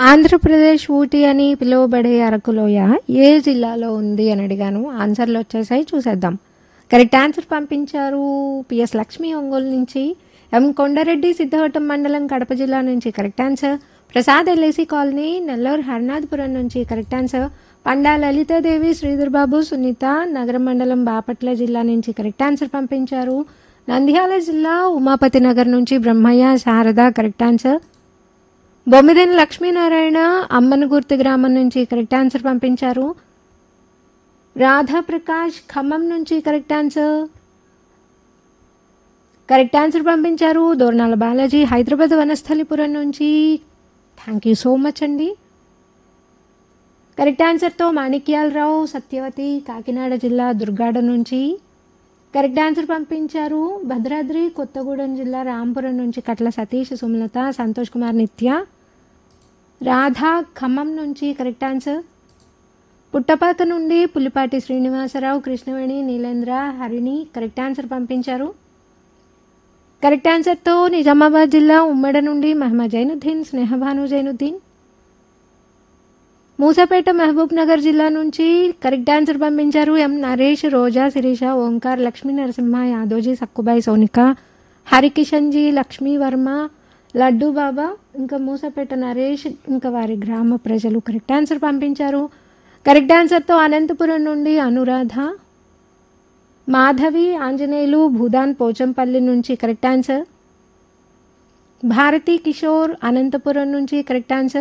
ఆంధ్రప్రదేశ్ ఊటీ అని పిలువబడే అరకులోయ ఏ జిల్లాలో ఉంది అని అడిగాను ఆన్సర్లు వచ్చేసాయి చూసేద్దాం కరెక్ట్ ఆన్సర్ పంపించారు పిఎస్ లక్ష్మి ఒంగోలు నుంచి ఎం కొండారెడ్డి సిద్ధవటం మండలం కడప జిల్లా నుంచి correct answer Prasad L I C colony Nellore Harnathapuram నుంచి కరెక్ట్ ఆన్సర్ పండా లలితాదేవి శ్రీధర్ బాబు సునీత నగర మండలం బాపట్ల జిల్లా నుంచి కరెక్ట్ ఆన్సర్ పంపించారు నంద్యాల జిల్లా ఉమాపతి నగర్ నుంచి బ్రహ్మయ్య శారద కరెక్ట్ ఆన్సర్ బొమ్మిదేని లక్ష్మీనారాయణ అమ్మనగుర్తి గ్రామం నుంచి కరెక్ట్ ఆన్సర్ పంపించారు రాధాప్రకాష్ ఖమ్మం నుంచి కరెక్ట్ ఆన్సర్ కరెక్ట్ ఆన్సర్ పంపించారు దోర్నాల బాలాజీ హైదరాబాద్ వనస్థలిపురం నుంచి థ్యాంక్ యూ సో మచ్ అండి కరెక్ట్ ఆన్సర్తో మాణిక్యాలరావు సత్యవతి కాకినాడ జిల్లా దుర్గాడ నుంచి కరెక్ట్ ఆన్సర్ పంపించారు భద్రాద్రి కొత్తగూడెం జిల్లా రాంపురం నుంచి కట్ల సతీష్ సుమలత సంతోష్ కుమార్ నిత్య రాధా ఖమ్మం నుంచి కరెక్ట్ ఆన్సర్ పుట్టపాక నుండి పులిపాటి శ్రీనివాసరావు కృష్ణవేణి నీలేంద్ర హరిణి కరెక్ట్ ఆన్సర్ పంపించారు కరెక్ట్ ఆన్సర్తో నిజామాబాద్ జిల్లా ఉమ్మడి నుండి మహమ్మద్ జైనుద్దీన్ స్నేహభాను జైనుద్దీన్ మూసాపేట మహబూబ్ నగర్ జిల్లా నుంచి కరెక్ట్ ఆన్సర్ పంపించారు ఎం నరేష్ రోజా శిరీష ఓంకార్ లక్ష్మీ నరసింహ యాదోజీ సక్కుబాయి సోనిక హరికిషన్జీ లక్ష్మీ వర్మ లడ్డు బాబా ఇంకా మూసాపేట నరేష్ ఇంకా వారి గ్రామ ప్రజలు కరెక్ట్ ఆన్సర్ పంపించారు కరెక్ట్ ఆన్సర్తో అనంతపురం నుండి అనురాధ మాధవి ఆంజనేయులు భూదాన్ పోచంపల్లి నుంచి కరెక్ట్ ఆన్సర్ భారతీ కిషోర్ అనంతపురం నుంచి కరెక్ట్ ఆన్సర్